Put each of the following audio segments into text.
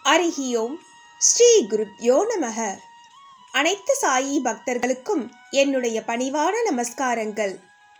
ஹரிஹி ஓம் ஸ்ரீ குருப்யோ நமக அனைத்து சாயி பக்தர்களுக்கும் என்னுடைய பணிவான நமஸ்காரங்கள்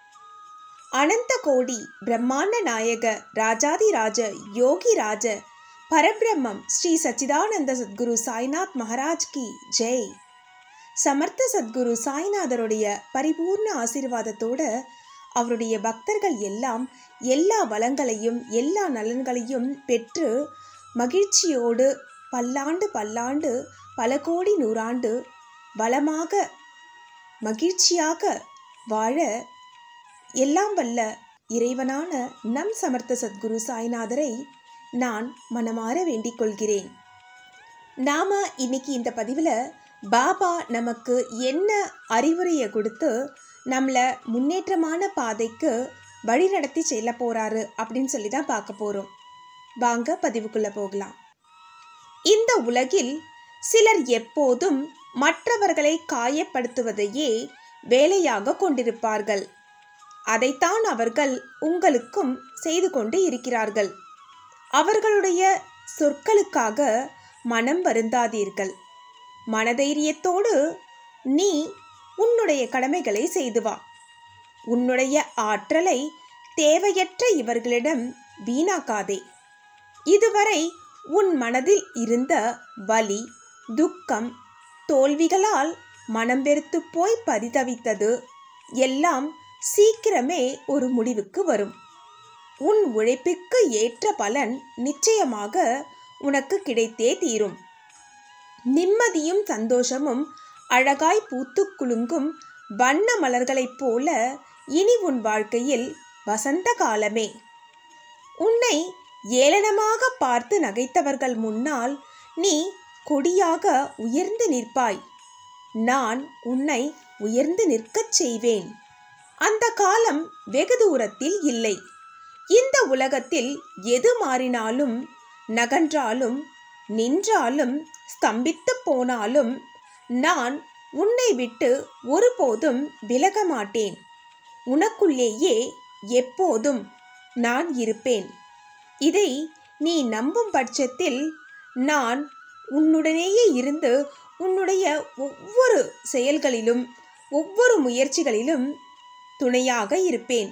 அனந்த கோடி பிரம்மாண்ட நாயக ராஜாதிராஜ யோகி ராஜ பரபிரம்மம் ஸ்ரீ சச்சிதானந்த சத்குரு சாய்நாத் மகாராஜ் கி ஜெய் சமர்த்த சத்குரு சாய்நாதருடைய பரிபூர்ண ஆசீர்வாதத்தோட அவருடைய பக்தர்கள் எல்லாம் எல்லா வளங்களையும் எல்லா நலன்களையும் பெற்று மகிழ்ச்சியோடு பல்லாண்டு பல்லாண்டு பல கோடி நூறாண்டு வளமாக மகிழ்ச்சியாக வாழ எல்லாம் வல்ல இறைவனான நம் சமர்த்த சத்குரு சாய்நாதரை நான் மனமாற வேண்டிக் கொள்கிறேன் நாம இன்னைக்கு இந்த பதிவில் பாபா நமக்கு என்ன அறிவுரையை கொடுத்து நம்மளை முன்னேற்றமான பாதைக்கு வழி நடத்தி செல்ல போறாரு அப்படின்னு சொல்லி தான் பார்க்க போறோம் வாங்க பதிவுக்குள்ள போகலாம் இந்த உலகில் சிலர் எப்போதும் மற்றவர்களை காயப்படுத்துவதையே வேலையாக கொண்டிருப்பார்கள் அதைத்தான் அவர்கள் உங்களுக்கும் செய்து கொண்டு இருக்கிறார்கள் அவர்களுடைய சொற்களுக்காக மனம் வருந்தாதீர்கள் மனதைரியத்தோடு நீ உன்னுடைய கடமைகளை செய்து வா உன்னுடைய ஆற்றலை தேவையற்ற இவர்களிடம் வீணாக்காதே இதுவரை உன் மனதில் இருந்த வலி துக்கம் தோல்விகளால் மனம் வெறுத்து போய் பரிதவித்தது எல்லாம் சீக்கிரமே ஒரு முடிவுக்கு வரும் உன் உழைப்பிற்கு ஏற்ற பலன் நிச்சயமாக உனக்கு கிடைத்தே தீரும் நிம்மதியும் சந்தோஷமும் அழகாய் பூத்து குலுங்கும் வண்ண மலர்களைப் போல இனி உன் வாழ்க்கையில் வசந்த காலமே உன்னை ஏளனமாக பார்த்து நகைத்தவர்கள் முன்னால் நீ கொடியாக உயர்ந்து நிற்பாய் நான் உன்னை உயர்ந்து நிற்கச் செய்வேன் அந்த காலம் வெகு தூரத்தில் இல்லை இந்த உலகத்தில் எது மாறினாலும் நகன்றாலும் நின்றாலும் ஸ்தம்பித்து போனாலும் நான் உன்னை விட்டு ஒருபோதும் விலக மாட்டேன் உனக்குள்ளேயே எப்போதும் நான் இருப்பேன் இதை நீ நம்பும் பட்சத்தில் நான் உன்னுடனேயே இருந்து உன்னுடைய ஒவ்வொரு செயல்களிலும் ஒவ்வொரு முயற்சிகளிலும் துணையாக இருப்பேன்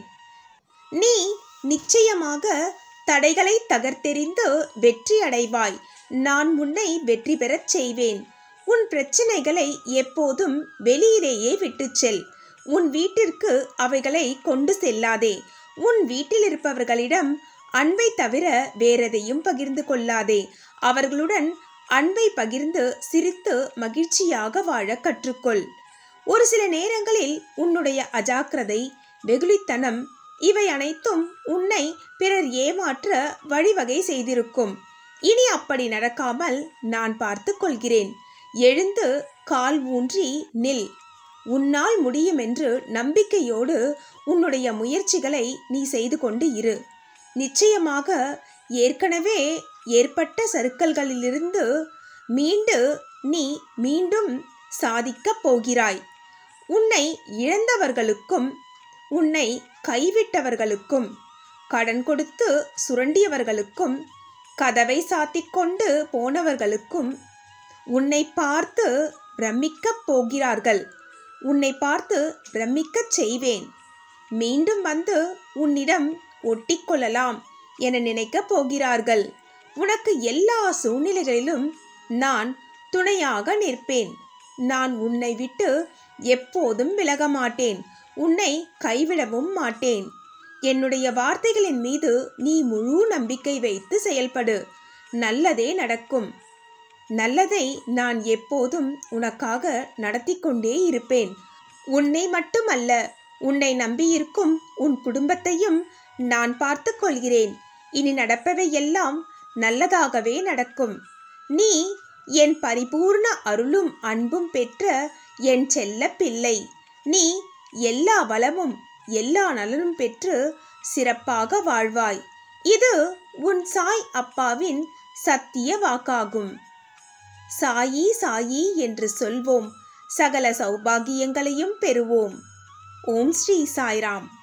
நீ நிச்சயமாக தடைகளை தகர்த்தெறிந்து வெற்றி அடைவாய் நான் உன்னை வெற்றி பெறச் செய்வேன் உன் பிரச்சனைகளை எப்போதும் வெளியிலேயே விட்டுச் செல் உன் வீட்டிற்கு அவைகளை கொண்டு செல்லாதே உன் வீட்டில் இருப்பவர்களிடம் அன்பை தவிர வேறெதையும் பகிர்ந்து கொள்ளாதே அவர்களுடன் அன்பை பகிர்ந்து சிரித்து மகிழ்ச்சியாக வாழ கற்றுக்கொள் ஒரு சில நேரங்களில் உன்னுடைய அஜாக்கிரதை வெகுளித்தனம் இவை அனைத்தும் உன்னை பிறர் ஏமாற்ற வழிவகை செய்திருக்கும் இனி அப்படி நடக்காமல் நான் பார்த்து கொள்கிறேன் எழுந்து கால் ஊன்றி நில் உன்னால் முடியும் என்று நம்பிக்கையோடு உன்னுடைய முயற்சிகளை நீ செய்து கொண்டு இரு நிச்சயமாக ஏற்கனவே ஏற்பட்ட சறுக்கல்களிலிருந்து மீண்டு நீ மீண்டும் சாதிக்கப் போகிறாய் உன்னை இழந்தவர்களுக்கும் உன்னை கைவிட்டவர்களுக்கும் கடன் கொடுத்து சுரண்டியவர்களுக்கும் கதவை சாத்திக்கொண்டு போனவர்களுக்கும் உன்னை பார்த்து பிரமிக்கப் போகிறார்கள் உன்னை பார்த்து பிரமிக்கச் செய்வேன் மீண்டும் வந்து உன்னிடம் ஒட்டிக்கொள்ளலாம் என நினைக்கப் போகிறார்கள் உனக்கு எல்லா சூழ்நிலைகளிலும் நான் துணையாக நிற்பேன் நான் உன்னை விட்டு எப்போதும் விலக மாட்டேன் உன்னை கைவிடவும் மாட்டேன் என்னுடைய வார்த்தைகளின் மீது நீ முழு நம்பிக்கை வைத்து செயல்படு நல்லதே நடக்கும் நல்லதை நான் எப்போதும் உனக்காக நடத்தி கொண்டே இருப்பேன் உன்னை மட்டுமல்ல உன்னை நம்பியிருக்கும் உன் குடும்பத்தையும் நான் பார்த்து கொள்கிறேன் இனி நடப்பவை எல்லாம் நல்லதாகவே நடக்கும் நீ என் பரிபூர்ண அருளும் அன்பும் பெற்ற என் செல்ல பிள்ளை நீ எல்லா வளமும் எல்லா நலனும் பெற்று சிறப்பாக வாழ்வாய் இது உன் சாய் அப்பாவின் சத்திய வாக்காகும் சாயி சாயி என்று சொல்வோம் சகல சௌபாகியங்களையும் பெறுவோம் ஓம் ஸ்ரீ சாய்ராம்